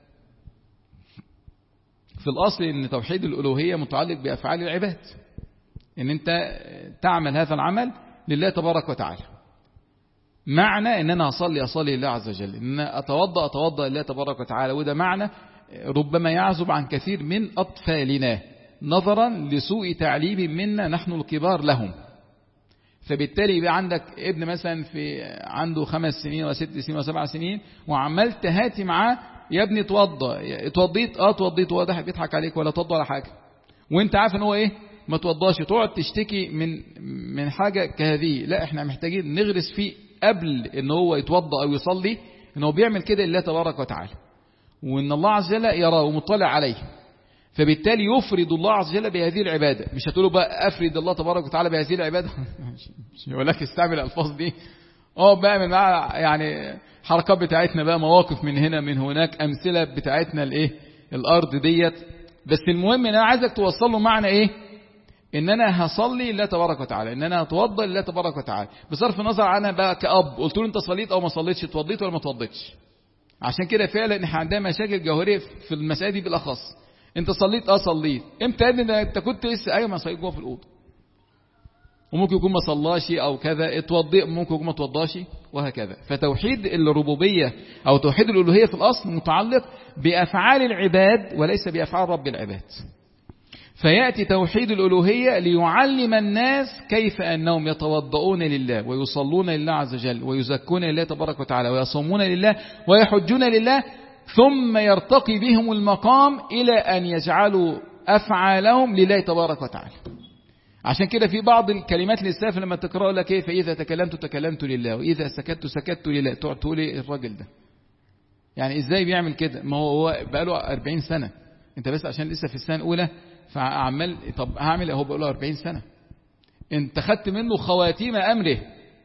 في الأصل أن توحيد الألوهية متعلق بأفعال العباد أن أنت تعمل هذا العمل لله تبارك وتعالى معنى أن أنا أصلي أصلي لله عز وجل أن أنا أتوضأ أتوضأ لله تبارك وتعالى وده معنى ربما يعزب عن كثير من أطفالنا نظرا لسوء تعليم منا نحن الكبار لهم فبالتالي يبقى عندك ابن مثلا في عنده خمس سنين وست سنين وسبع سنين وعمال تهاتي معاه يا ابني اتوضى اتوضيت اه اتوضيت واضح بيضحك عليك ولا اتوضى ولا حاجه وانت عارف ان هو ايه ما توضاش تقعد تشتكي من من حاجة كهذه لا احنا محتاجين نغرس فيه قبل ان هو يتوضا او يصلي ان هو بيعمل كده لله تبارك وتعالى وان الله عز وجل يراه ومطلع عليه فبالتالي يفرد الله عز وجل بهذه العبادة مش هتقولوا بقى أفرد الله تبارك وتعالى بهذه العبادة مش يقول لك استعمل الألفاظ دي اه بعمل معاه يعني حركات بتاعتنا بقى مواقف من هنا من هناك أمثلة بتاعتنا الايه الأرض ديت بس المهم ان انا عايزك توصل له معنى ايه ان انا هصلي لله تبارك وتعالى ان انا اتوضى لله تبارك وتعالى بصرف النظر انا بقى كأب قلت له انت صليت او ما صليتش اتوضيت ولا ما اتوضيتش عشان كده فعلا احنا عندنا مشاكل جوهريه في المسائل دي بالاخص انت صليت اه صليت امتى ان انت كنت لسه ايوه ما صليت جوه في الاوضه وممكن يكون ما صلاش او كذا اتوضئ ممكن يكون ما اتوضاش وهكذا فتوحيد الربوبيه او توحيد الالوهيه في الاصل متعلق بافعال العباد وليس بافعال رب العباد فياتي توحيد الالوهيه ليعلم الناس كيف انهم يتوضؤون لله ويصلون لله عز وجل ويزكون لله تبارك وتعالى ويصومون لله ويحجون لله ثم يرتقي بهم المقام إلى أن يجعلوا أفعالهم لله تبارك وتعالى عشان كده في بعض الكلمات للسلف لما تقرأ لك ايه فإذا تكلمت تكلمت لله وإذا سكت سكت لله تقعد تقول ايه الراجل ده يعني ازاي بيعمل كده ما هو هو بقاله 40 سنة انت بس عشان لسه في السنة الأولى فعمال طب هعمل اهو بقاله 40 سنة انت خدت منه خواتيم أمره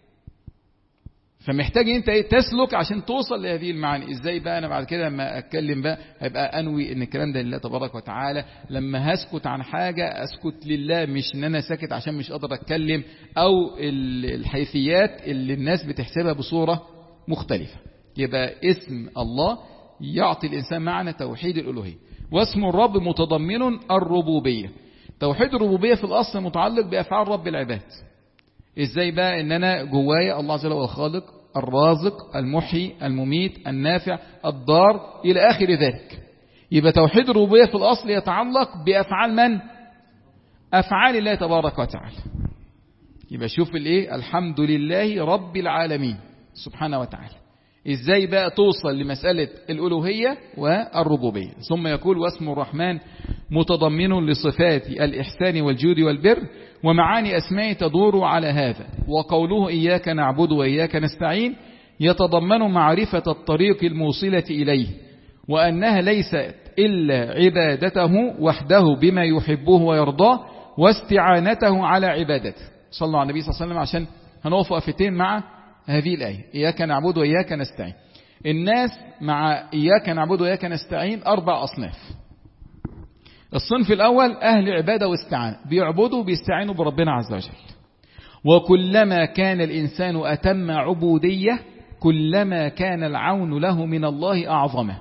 فمحتاج انت ايه تسلك عشان توصل لهذه المعاني ازاي بقى انا بعد كده لما اتكلم بقى هيبقى انوي ان الكلام ده لله تبارك وتعالى لما هسكت عن حاجة اسكت لله مش ان انا ساكت عشان مش قادر اتكلم او الحيثيات اللي الناس بتحسبها بصورة مختلفة يبقى اسم الله يعطي الانسان معنى توحيد الالوهية واسم الرب متضمن الربوبية توحيد الربوبية في الاصل متعلق بافعال رب العباد ازاي بقى ان انا جوايا الله عز وجل هو الخالق الرازق المحيي المميت النافع الضار الى اخر ذلك يبقى توحيد الربوبيه في الاصل يتعلق بافعال من افعال الله تبارك وتعالى يبقى شوف الايه الحمد لله رب العالمين سبحانه وتعالى ازاي بقى توصل لمسألة الألوهية والربوبية ثم يقول واسم الرحمن متضمن لصفات الإحسان والجود والبر ومعاني أسماء تدور على هذا وقوله إياك نعبد وإياك نستعين يتضمن معرفة الطريق الموصلة إليه وأنها ليست إلا عبادته وحده بما يحبه ويرضاه واستعانته على عبادته صلى الله عليه النبي صلى الله عليه وسلم عشان هنقف وقفتين مع هذه الآية إياك نعبد وإياك نستعين الناس مع إياك نعبد وإياك نستعين أربع أصناف الصنف الأول أهل عبادة واستعانة بيعبدوا بيستعينوا بربنا عز وجل وكلما كان الإنسان أتم عبودية كلما كان العون له من الله أعظمه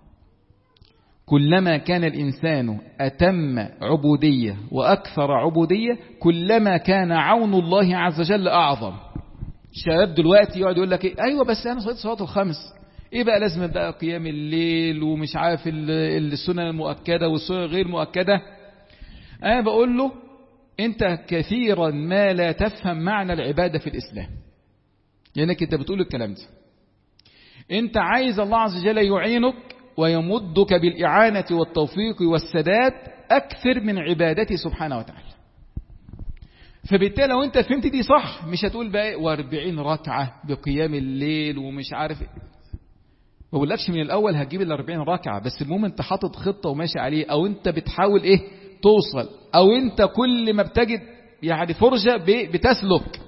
كلما كان الإنسان أتم عبودية وأكثر عبودية كلما كان عون الله عز وجل أعظم الشباب دلوقتي يقعد يقول لك إيه؟ أيوة بس أنا صليت صلاة الخمس ايه بقى لازم بقى قيام الليل ومش عارف السنن المؤكدة والسنن غير مؤكدة انا بقول له انت كثيرا ما لا تفهم معنى العبادة في الاسلام لانك انت بتقول الكلام ده انت عايز الله عز وجل يعينك ويمدك بالإعانة والتوفيق والسداد أكثر من عبادته سبحانه وتعالى فبالتالي لو انت فهمت دي صح مش هتقول بقى واربعين ركعة بقيام الليل ومش عارف ما بقولكش من الاول هتجيب ال 40 ركعه بس المهم انت حاطط خطه وماشي عليه او انت بتحاول ايه توصل او انت كل ما بتجد يعني فرجه بتسلك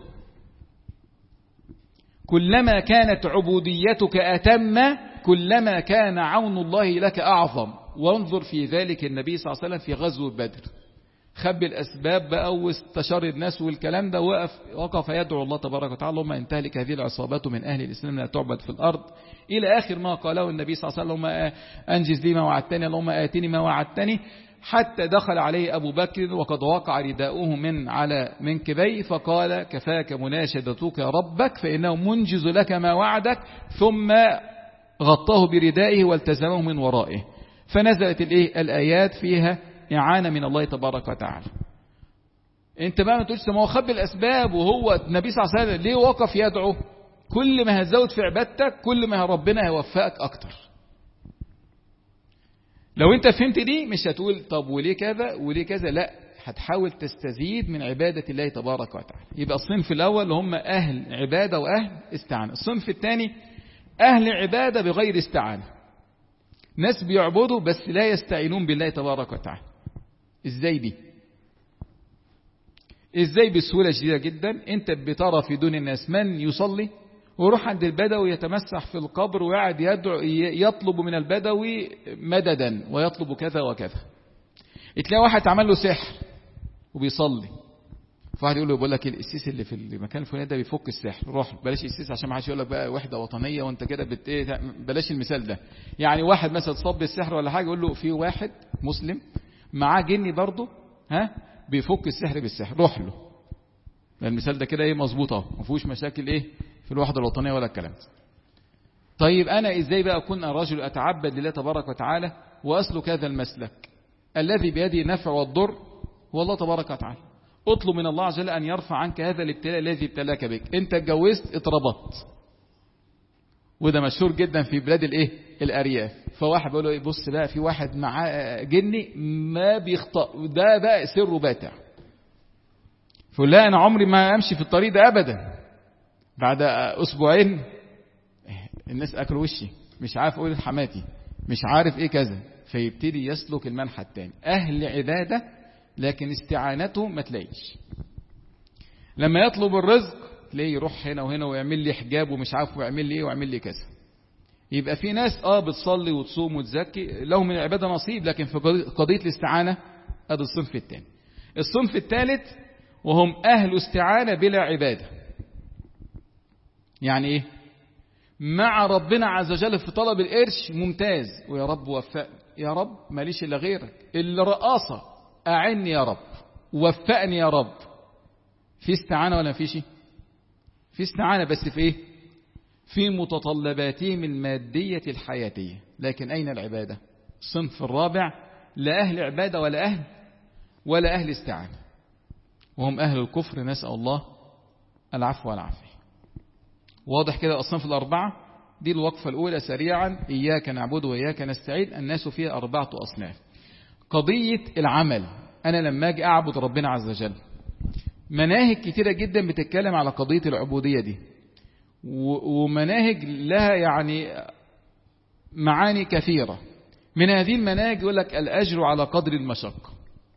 كلما كانت عبوديتك اتم كلما كان عون الله لك اعظم وانظر في ذلك النبي صلى الله عليه وسلم في غزوه بدر خب الأسباب بقى واستشار الناس والكلام ده وقف وقف يدعو الله تبارك وتعالى اللهم ان تهلك هذه العصابات من أهل الإسلام لا تعبد في الأرض إلى آخر ما قاله النبي صلى الله عليه وسلم اللهم أنجز لي ما وعدتني اللهم آتني ما وعدتني حتى دخل عليه أبو بكر وقد وقع رداؤه من على منكبيه فقال كفاك مناشدتك ربك فإنه منجز لك ما وعدك ثم غطاه بردائه والتزمه من ورائه فنزلت الايه الآيات فيها إعانة من الله تبارك وتعالى انت بقى ما تقولش ما هو خب الأسباب وهو النبي صلى الله عليه وسلم ليه وقف يدعو كل ما هتزود في عبادتك كل ما ربنا هيوفقك أكتر لو انت فهمت دي مش هتقول طب وليه كذا وليه كذا لا هتحاول تستزيد من عبادة الله تبارك وتعالى يبقى الصنف الأول هم أهل عبادة وأهل استعانة الصنف الثاني أهل عبادة بغير استعانة ناس بيعبدوا بس لا يستعينون بالله تبارك وتعالى ازاي دي ازاي بسهولة شديدة جدا انت بترى في دون الناس من يصلي ويروح عند البدوي يتمسح في القبر ويقعد يدعو يطلب من البدوي مددا ويطلب كذا وكذا تلاقي واحد عمل له سحر وبيصلي فواحد يقول له بقول لك القسيس اللي في المكان الفلاني ده بيفك السحر روح بلاش القسيس عشان ما حدش يقول لك بقى وحده وطنيه وانت كده بت بلاش المثال ده يعني واحد مثلا اتصاب بالسحر ولا حاجه يقول له في واحد مسلم معاه جني برضه ها بيفك السحر بالسحر روح له المثال ده كده ايه مظبوط اهو ما فيهوش مشاكل ايه في الوحده الوطنيه ولا الكلام ده طيب انا ازاي بقى اكون الرجل اتعبد لله تبارك وتعالى واسلك هذا المسلك الذي بيده نفع والضر هو الله تبارك وتعالى اطلب من الله عز وجل ان يرفع عنك هذا الابتلاء الذي ابتلاك بك انت اتجوزت اتربطت وده مشهور جدا في بلاد الايه الارياف فواحد بيقول له ايه بص بقى في واحد معاه جني ما بيخطأ ده بقى سره باتع فقول لا انا عمري ما امشي في الطريق ده ابدا بعد اسبوعين الناس اكلوا وشي مش عارف اقول لحماتي مش عارف ايه كذا فيبتدي يسلك المنحى الثاني اهل عباده لكن استعانته ما تلاقيش لما يطلب الرزق تلاقيه يروح هنا وهنا ويعمل لي حجاب ومش عارف ويعمل لي ايه ويعمل لي كذا يبقى في ناس اه بتصلي وتصوم وتزكي لهم من العباده نصيب لكن في قضيه الاستعانه ادي الصنف الثاني الصنف الثالث وهم اهل استعانه بلا عباده يعني ايه مع ربنا عز وجل في طلب القرش ممتاز ويا رب وفقني يا رب ماليش الا غيرك اللي رقاصه اعني يا رب وفقني يا رب في استعانه ولا فيش في استعانه بس في ايه في متطلباتهم الماديه الحياتيه لكن اين العباده الصنف الرابع لا اهل عباده ولا اهل ولا اهل استعانه وهم اهل الكفر نسال الله العفو والعافيه واضح كده الصنف الاربعه دي الوقفه الاولى سريعا اياك نعبد واياك نستعين الناس فيها اربعه اصناف قضيه العمل انا لما اجي اعبد ربنا عز وجل مناهج كتيره جدا بتتكلم على قضيه العبوديه دي ومناهج لها يعني معاني كثيره من هذه المناهج يقول لك الاجر على قدر المشقه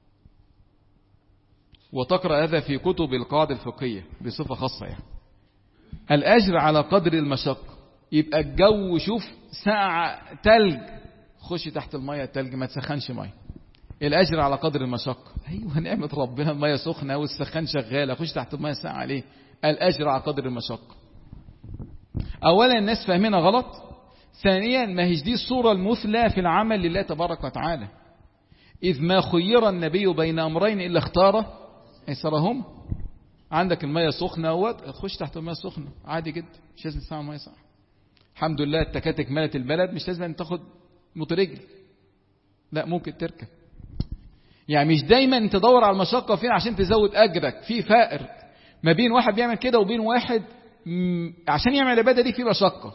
وتقرا هذا في كتب القواعد الفقهيه بصفه خاصه يعني الأجر على قدر المشقة يبقى الجو شوف ساعة تلج خش تحت المية التلج ما تسخنش مية الأجر على قدر المشقة أيوة نعمة ربنا المية سخنة والسخان شغالة خش تحت المية ساعة ليه الأجر على قدر المشقة أولا الناس فاهمينها غلط ثانيا ما هيش دي الصورة المثلى في العمل لله تبارك وتعالى إذ ما خير النبي بين أمرين إلا اختار أيسرهم عندك المية سخنة اهوت خش تحت المية السخنة عادي جدا مش لازم تستعمل مية ساقعة الحمد لله التكاتك ملت البلد مش لازم تاخد موت رجل لا ممكن تركب يعني مش دايما تدور على المشقة فين عشان تزود أجرك في فائر ما بين واحد بيعمل كده وبين واحد عشان يعمل العبادة دي في مشقة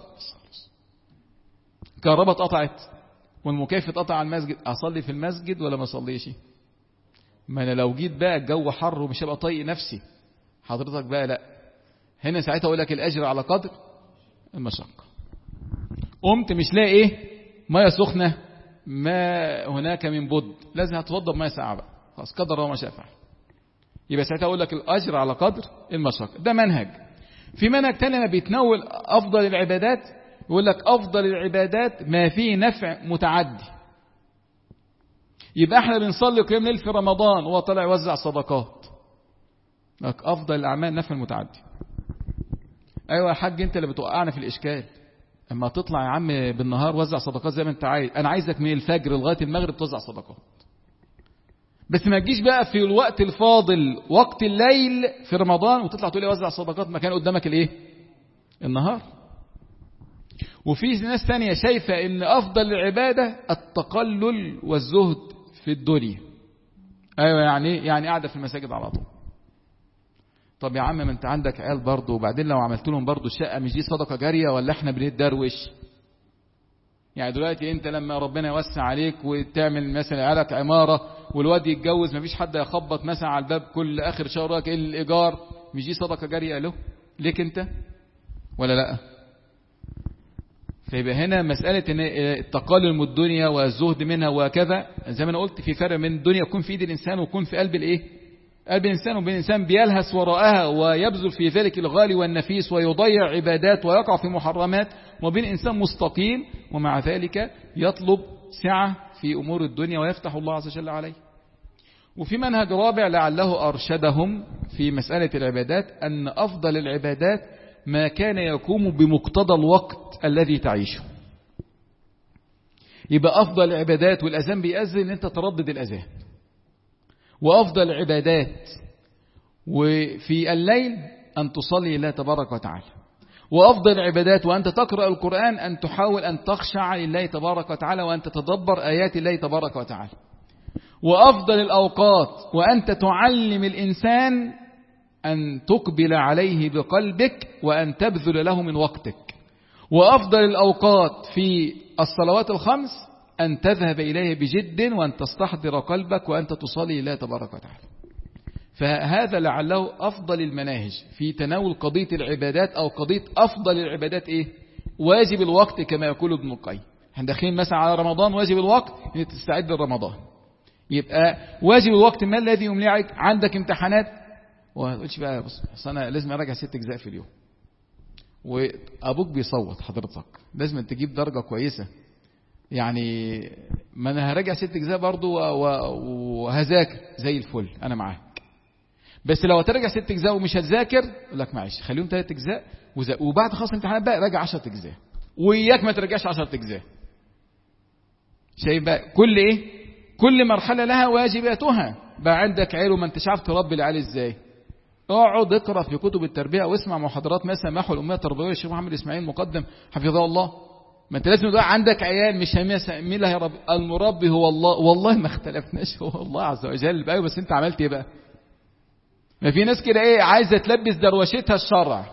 كهرباء اتقطعت والمكيف اتقطع على المسجد أصلي في المسجد ولا ما أصليش ما أنا لو جيت بقى الجو حر ومش هبقى طايق نفسي حضرتك بقى لا هنا ساعتها اقول لك الاجر على قدر المشقه قمت مش لاقي ايه ميه سخنه ما هناك من بد لازم هتوضى بميه ساقعه بقى خلاص قدر الله ما شاء فعل يبقى ساعتها اقول لك الاجر على قدر المشقه ده منهج في منهج تاني ما بيتناول افضل العبادات يقول لك افضل العبادات ما فيه نفع متعدي يبقى احنا بنصلي قيام ليل في رمضان وهو طالع يوزع صدقات لك افضل الاعمال نفع المتعدي ايوه يا حاج انت اللي بتوقعنا في الاشكال اما تطلع يا عم بالنهار وزع صدقات زي ما انت عايز انا عايزك من الفجر لغايه المغرب توزع صدقات بس ما تجيش بقى في الوقت الفاضل وقت الليل في رمضان وتطلع تقول لي وزع صدقات مكان قدامك الايه النهار وفي ناس تانية شايفة ان افضل العبادة التقلل والزهد في الدنيا ايوه يعني يعني قاعدة في المساجد على طول طب يا عم ما انت عندك عيال برضه وبعدين لو عملت لهم برضه الشقه مش دي صدقه جاريه ولا احنا بنتدروش يعني دلوقتي انت لما ربنا يوسع عليك وتعمل مثلا عيالك عماره والواد يتجوز مفيش حد يخبط مثلا على الباب كل اخر شهر يقول لك الايجار مش دي صدقه جاريه له ليك انت ولا لا فيبقى هنا مسألة ان التقلل من الدنيا والزهد منها وكذا زي ما انا قلت في فرق من الدنيا يكون في ايد الانسان ويكون في قلب الايه قلب الانسان وبين الانسان بيلهس وراءها ويبذل في ذلك الغالي والنفيس ويضيع عبادات ويقع في محرمات وبين انسان مستقيم ومع ذلك يطلب سعة في امور الدنيا ويفتح الله عز وجل عليه وفي منهج رابع لعله ارشدهم في مسألة العبادات ان افضل العبادات ما كان يقوم بمقتضى الوقت الذي تعيشه يبقى أفضل العبادات والأذان بيأذن أن أنت تردد الأذان وأفضل العبادات وفي الليل أن تصلي الله تبارك وتعالى وأفضل العبادات وأنت تقرأ القرآن أن تحاول أن تخشع لله تبارك وتعالى وأن تتدبر آيات الله تبارك وتعالى وأفضل الأوقات وأنت تعلم الإنسان أن تقبل عليه بقلبك وأن تبذل له من وقتك وأفضل الأوقات في الصلوات الخمس أن تذهب إليه بجد وأن تستحضر قلبك وأنت تصلي الله تبارك وتعالى فهذا لعله أفضل المناهج في تناول قضية العبادات أو قضية أفضل العبادات إيه واجب الوقت كما يقول ابن القيم احنا داخلين مثلا على رمضان واجب الوقت ان تستعد لرمضان يبقى واجب الوقت ما الذي يملي عليك عندك امتحانات وما تقولش بقى بص اصل انا لازم اراجع ست اجزاء في اليوم وابوك بيصوت حضرتك لازم تجيب درجه كويسه يعني ما انا هراجع ست اجزاء برضه وهذاكر زي الفل انا معاك بس لو هتراجع ست اجزاء ومش هتذاكر اقول لك معلش خليهم ثلاث اجزاء وبعد خلاص الامتحانات بقى راجع 10 اجزاء واياك ما ترجعش 10 اجزاء شايف بقى كل ايه كل مرحله لها واجباتها بقى عندك عيل وما انتش عارف تربي العيال ازاي اقعد اقرا في كتب التربيه واسمع محاضرات مثلا محو الاميه التربويه الشيخ محمد اسماعيل مقدم حفظه الله ما انت لازم تبقى عندك عيال مش مين اللي هيربي المربي هو الله والله ما اختلفناش هو الله عز وجل بقى بس انت عملت ايه بقى ما في ناس كده ايه عايزه تلبس دروشتها الشرع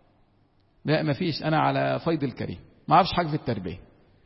لا ما فيش انا على فيض الكريم ما اعرفش حاجه في التربيه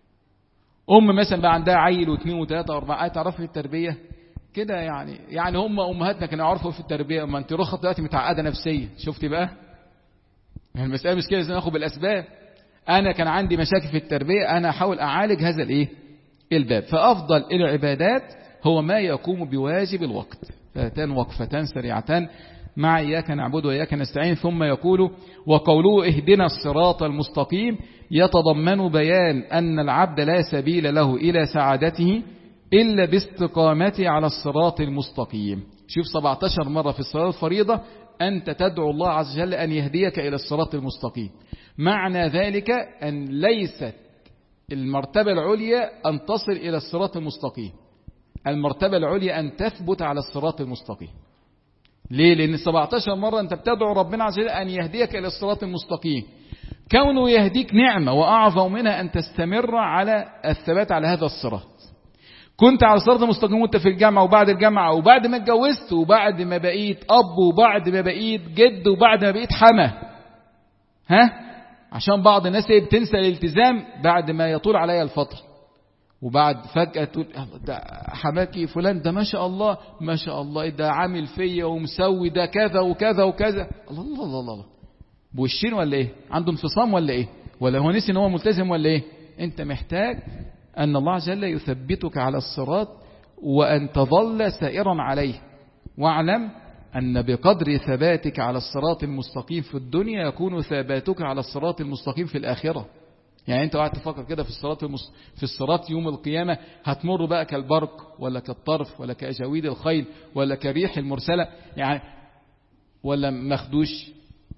ام مثلا بقى عندها عيل واثنين وثلاثه واربعه تعرف في التربيه كده يعني يعني هم امهاتنا كانوا يعرفوا في التربيه اما انت رخص دلوقتي متعقده نفسيا شفتي بقى المساله مش كده لازم ناخد بالاسباب انا كان عندي مشاكل في التربيه انا احاول اعالج هذا الايه الباب فافضل العبادات هو ما يقوم بواجب الوقت فاتان وقفتان سريعتان مع إياك نعبد وإياك نستعين ثم يقول وقوله اهدنا الصراط المستقيم يتضمن بيان أن العبد لا سبيل له إلى سعادته إلا باستقامته على الصراط المستقيم شوف 17 مرة في الصلاة الفريضة أنت تدعو الله عز وجل أن يهديك إلى الصراط المستقيم معنى ذلك أن ليست المرتبة العليا أن تصل إلى الصراط المستقيم المرتبة العليا أن تثبت على الصراط المستقيم ليه؟ لأن 17 مرة أنت بتدعو ربنا عز وجل أن يهديك إلى الصراط المستقيم كونه يهديك نعمة وأعظم منها أن تستمر على الثبات على هذا الصراط كنت على الصراط المستقيم وانت في الجامعة وبعد الجامعة وبعد ما اتجوزت وبعد ما بقيت أب وبعد ما بقيت جد وبعد ما بقيت حما ها عشان بعض الناس ايه بتنسى الالتزام بعد ما يطول عليها الفترة وبعد فجأة تقول ده حماكي فلان ده ما شاء الله ما شاء الله ده عامل فيا ومسوي ده كذا وكذا وكذا الله الله الله الله بوشين ولا ايه عنده انفصام ولا ايه ولا هو نسي ان هو ملتزم ولا ايه انت محتاج ان الله عز وجل يثبتك على الصراط وان تظل سائرا عليه واعلم أن بقدر ثباتك على الصراط المستقيم في الدنيا يكون ثباتك على الصراط المستقيم في الآخرة يعني أنت قاعد تفكر كده في الصراط المس... في الصراط يوم القيامة هتمر بقى كالبرق ولا كالطرف ولا كأجاويد الخيل ولا كريح المرسلة يعني ولا مخدوش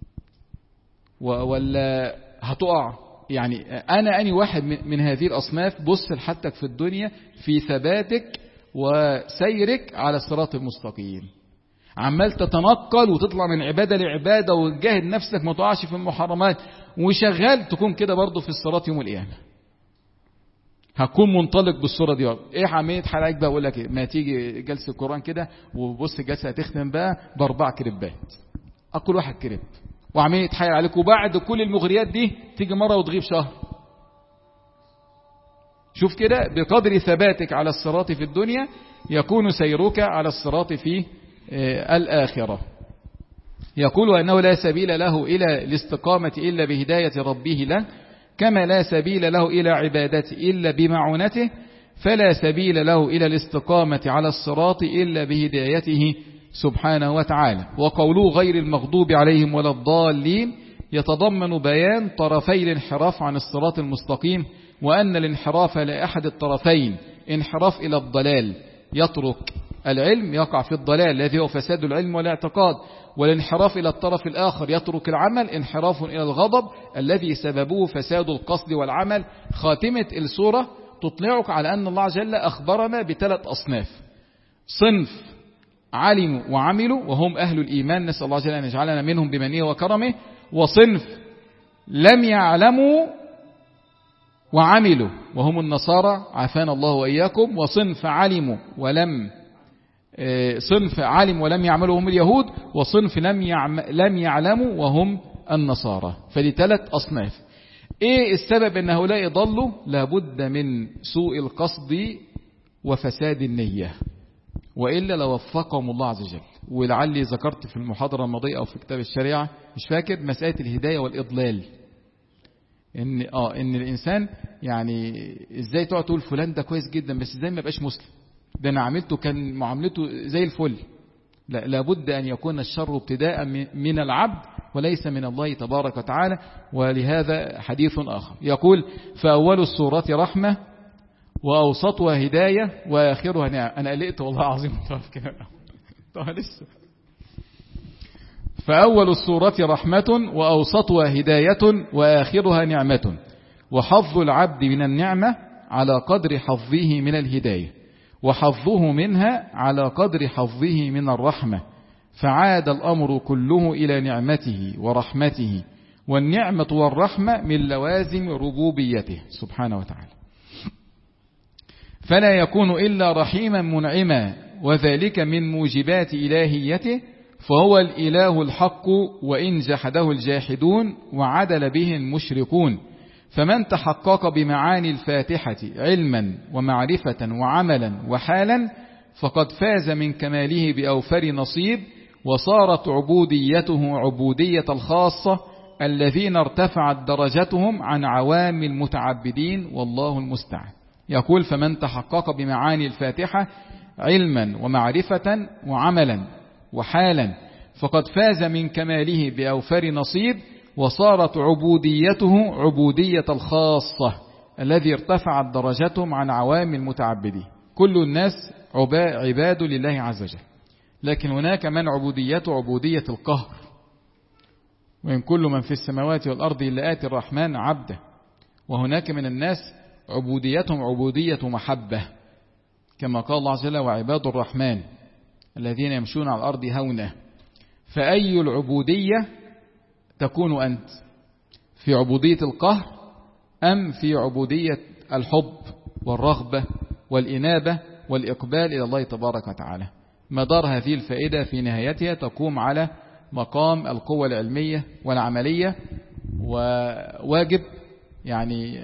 و... ولا هتقع يعني أنا أني واحد من, من هذه الأصناف بص لحتك في الدنيا في ثباتك وسيرك على الصراط المستقيم عمال تتنقل وتطلع من عبادة لعبادة وتجاهد نفسك ما تقعش في المحرمات وشغال تكون كده برضه في الصلاة يوم القيامة هكون منطلق بالصورة دي ايه عملية حلقك بقى اقول لك ايه ما تيجي جلسة القرآن كده وبص الجلسة هتختم بقى باربع كريبات اقول واحد كريب وعملية يتحايل عليك وبعد كل المغريات دي تيجي مرة وتغيب شهر شوف كده بقدر ثباتك على الصراط في الدنيا يكون سيرك على الصراط في الآخرة يقول أنه لا سبيل له إلى الاستقامة إلا بهداية ربه له كما لا سبيل له إلى عبادته إلا بمعونته فلا سبيل له إلى الاستقامة على الصراط إلا بهدايته سبحانه وتعالى وقوله غير المغضوب عليهم ولا الضالين يتضمن بيان طرفي الانحراف عن الصراط المستقيم وأن الانحراف لأحد الطرفين انحراف إلى الضلال يترك العلم يقع في الضلال الذي هو فساد العلم والاعتقاد والانحراف إلى الطرف الآخر يترك العمل انحراف إلى الغضب الذي سببه فساد القصد والعمل خاتمة السورة تطلعك على أن الله جل أخبرنا بثلاث أصناف صنف علموا وعملوا وهم أهل الإيمان نسأل الله جل أن يجعلنا منهم بمنه وكرمه وصنف لم يعلموا وعملوا وهم النصارى عافانا الله وإياكم وصنف علموا ولم صنف علم ولم يعملوا هم اليهود وصنف لم يعم لم يعلموا وهم النصارى فدي ثلاث أصناف ايه السبب ان هؤلاء ضلوا لابد من سوء القصد وفساد النية وإلا لوفقهم الله عز وجل ولعلي ذكرت في المحاضرة الماضية أو في كتاب الشريعة مش فاكر مسألة الهداية والإضلال ان اه ان الانسان يعني ازاي تقعد تقول فلان ده كويس جدا بس ازاي ما يبقاش مسلم ده انا عملته كان معاملته زي الفل لا لابد ان يكون الشر ابتداء من العبد وليس من الله تبارك وتعالى ولهذا حديث اخر يقول فاول السورة رحمة واوسطها هداية واخرها نعم انا قلقت والله العظيم كده لسه فأول السورة رحمة وأوسطها هداية وآخرها نعمة وحظ العبد من النعمة على قدر حظه من الهداية وحظه منها على قدر حظه من الرحمة فعاد الأمر كله إلى نعمته ورحمته والنعمة والرحمة من لوازم ربوبيته سبحانه وتعالى فلا يكون إلا رحيما منعما وذلك من موجبات إلهيته فهو الإله الحق وإن جحده الجاحدون وعدل به المشركون فمن تحقق بمعاني الفاتحة علما ومعرفة وعملا وحالا فقد فاز من كماله بأوفر نصيب وصارت عبوديته عبودية الخاصة الذين ارتفعت درجتهم عن عوام المتعبدين والله المستعان يقول فمن تحقق بمعاني الفاتحة علما ومعرفة وعملا وحالا فقد فاز من كماله بأوفر نصيب وصارت عبوديته عبودية الخاصة الذي ارتفعت درجتهم عن عوام المتعبدين كل الناس عباد لله عز وجل لكن هناك من عبوديته عبودية القهر وإن كل من في السماوات والأرض إلا آتي الرحمن عبده وهناك من الناس عبوديتهم عبودية محبة كما قال الله عز وجل وعباد الرحمن الذين يمشون على الأرض هونا فأي العبودية تكون أنت في عبودية القهر أم في عبودية الحب والرغبة والإنابة والإقبال إلى الله تبارك وتعالى مدار هذه الفائدة في نهايتها تقوم على مقام القوة العلمية والعملية وواجب يعني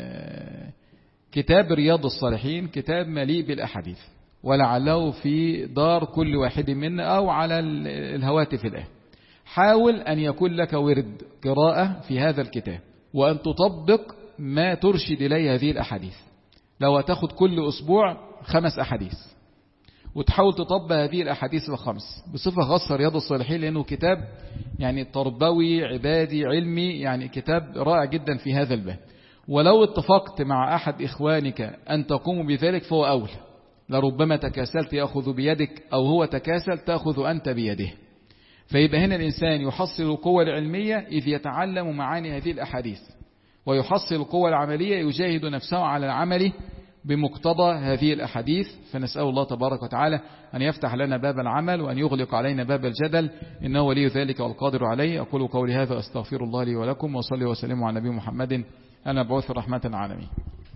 كتاب رياض الصالحين كتاب مليء بالأحاديث ولعله في دار كل واحد منا أو على الهواتف الآن حاول أن يكون لك ورد قراءة في هذا الكتاب وأن تطبق ما ترشد إليه هذه الأحاديث لو تاخد كل أسبوع خمس أحاديث وتحاول تطبق هذه الأحاديث الخمس بصفة خاصة رياض الصالحين لأنه كتاب يعني تربوي عبادي علمي يعني كتاب رائع جدا في هذا الباب ولو اتفقت مع أحد إخوانك أن تقوم بذلك فهو أولى لربما تكاسلت يأخذ بيدك أو هو تكاسل تأخذ أنت بيده فيبقى هنا الإنسان يحصل القوة العلمية إذ يتعلم معاني هذه الأحاديث ويحصل القوة العملية يجاهد نفسه على العمل بمقتضى هذه الأحاديث فنسأل الله تبارك وتعالى أن يفتح لنا باب العمل وأن يغلق علينا باب الجدل إنه ولي ذلك والقادر عليه أقول قولي هذا أستغفر الله لي ولكم وصلي وسلم على نبي محمد أنا بعوث رحمة العالمين